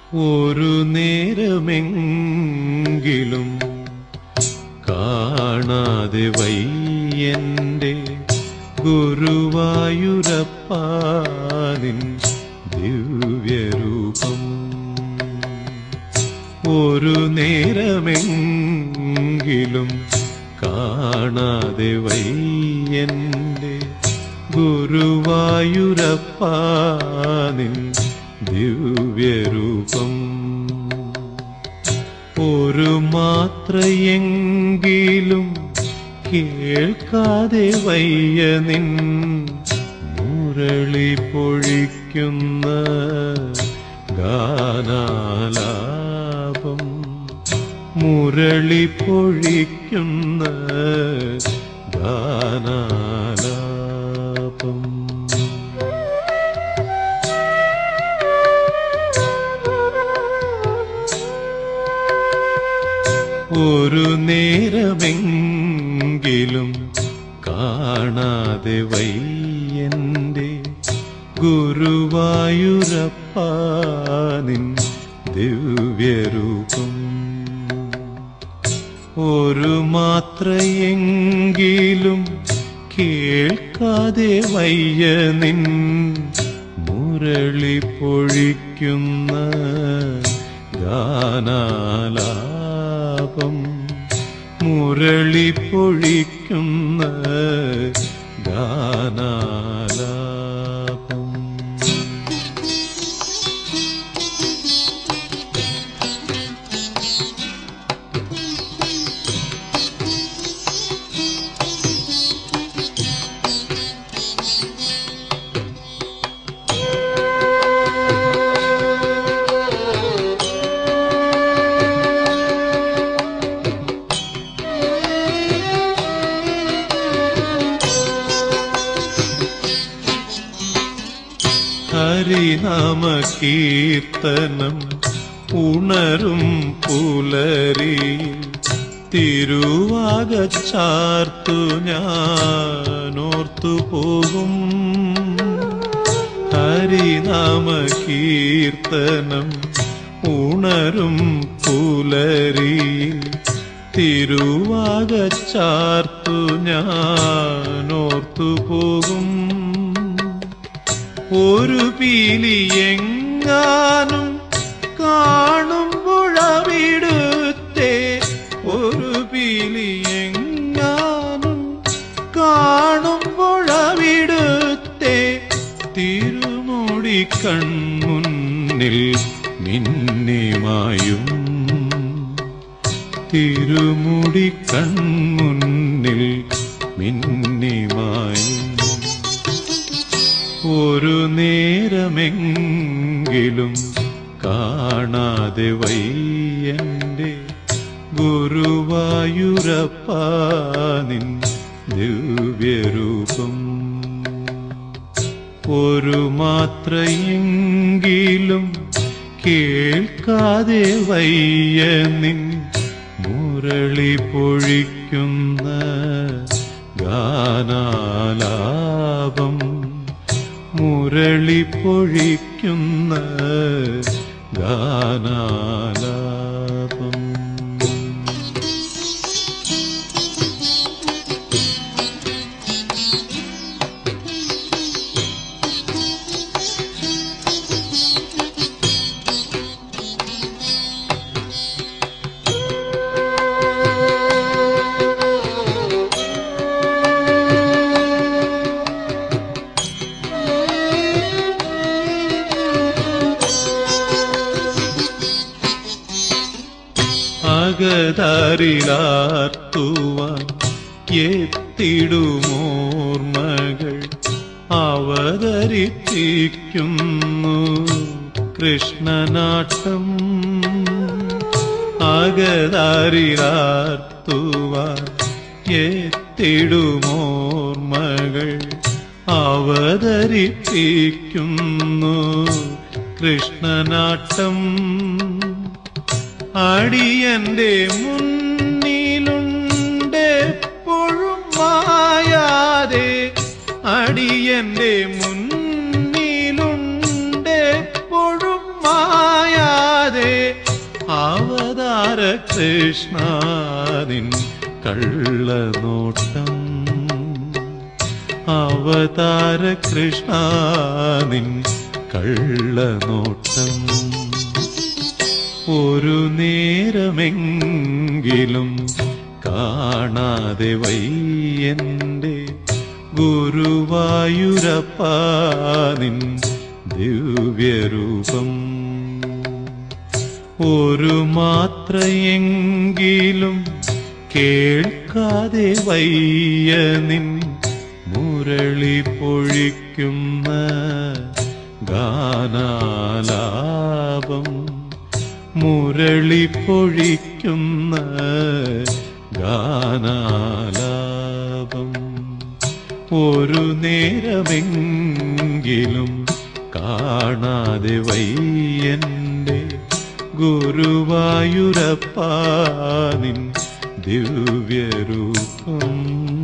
ഒരു നേരമെങ്കിലും കാണാതെ വയ്യന്റെ ഗുരുവായൂരപ്പാനിൻ ദിവ്യരൂപം ഒരു നേരമെങ്കിലും കാണാതെ വയ്യന്റെ ഗുരുവായൂരപ്പാനിൻ ദിവ്യരൂപം ഒരു മാത്രയെങ്കിലും കേൾക്കാതെ വയ്യ നിൻ മുരളി പൊഴിക്കുന്ന ഗാനാലാപം മുരളി പൊഴിക്കുന്ന ഗാനാലാപം ഒരു നേരമെങ്കിലും കാണാതെ വയ്യന്റെ ഗുരുവായൂരപ്പാനിൻ ദിവ്യരൂപം ഒരു മാത്രയെങ്കിലും കേൾക്കാതെ വയ്യ നിൻ മുരളി പൊഴിക്കുന്ന ഗാനാലാപം മുരളി പൊഴിക്കുന്ന ഗാനാലാപം ഹരിനാമ കീർത്തനം ഉണരും പുലരി തിരുവാകച്ചാർത്തു ഞാനോർത്തു പോകും ഹരിനാമ കീർത്തനം ഉണരും പുലരി തിരുവാകച്ചാർത്തു ഞാനോർത്തു പോകും ഒരു പീലി എങ്ങാനും കാണുമ്പോഴവിടുത്തെ ഒരു പീലി എങ്ങാനും കാണുമ്പോഴവിടുത്തെ തിരുമുടി കൺമുന്നിൽ മിന്നിമായും തിരുമുടി കൺമുന്നിൽ മിന്നിമായും ഒരു നേരമെങ്കിലും കാണാതെ വയ്യന്റെ ഗുരുവായൂരപ്പാനിൻ ദിവ്യരൂപം ഒരു മാത്രയെങ്കിലും കേൾക്കാതെ വയ്യ നിൻ മുരളി പൊഴിക്കുന്ന ഗാനാലാപം മുരളി പൊഴിക്കുന്ന ഗാനാലാപം അകതാരിലാർത്തുവാൻ എത്തിടുമോർമകൾ അവതരിപ്പിക്കുന്നു കൃഷ്ണനാട്ടം അകതാരിലാർത്തുവാൻ എത്തിടുമോർമകൾ അവതരിപ്പിക്കുന്നു കൃഷ്ണനാട്ടം അടിയന്റെ മുന്നിലുണ്ടെപ്പോഴും മായാതെ അടിയന്റെ മുന്നിലുണ്ടെപ്പോഴും മായാതെ കൃഷ്ണാനിൻ കള്ളനോട്ടം അവതാര കൃഷ്ണാനിൻ കള്ളനോട്ടം ഒരു നേരമെങ്കിലും കാണാതെ വയ്യന്റെ ഗുരുവായൂരപ്പാനിൻ ദിവ്യരൂപം ഒരു മാത്രയെങ്കിലും കേൾക്കാതെ വയ്യ നിൻ മുരളി പൊഴിക്കുന്ന ഗാനാലാപം മുരളി പൊഴിക്കുന്ന ഗാനാലാപം ഒരു നേരമെങ്കിലും കാണാതെ വയ്യന്റെ ഗുരുവായൂരപ്പാനിൻ ദിവ്യരൂപം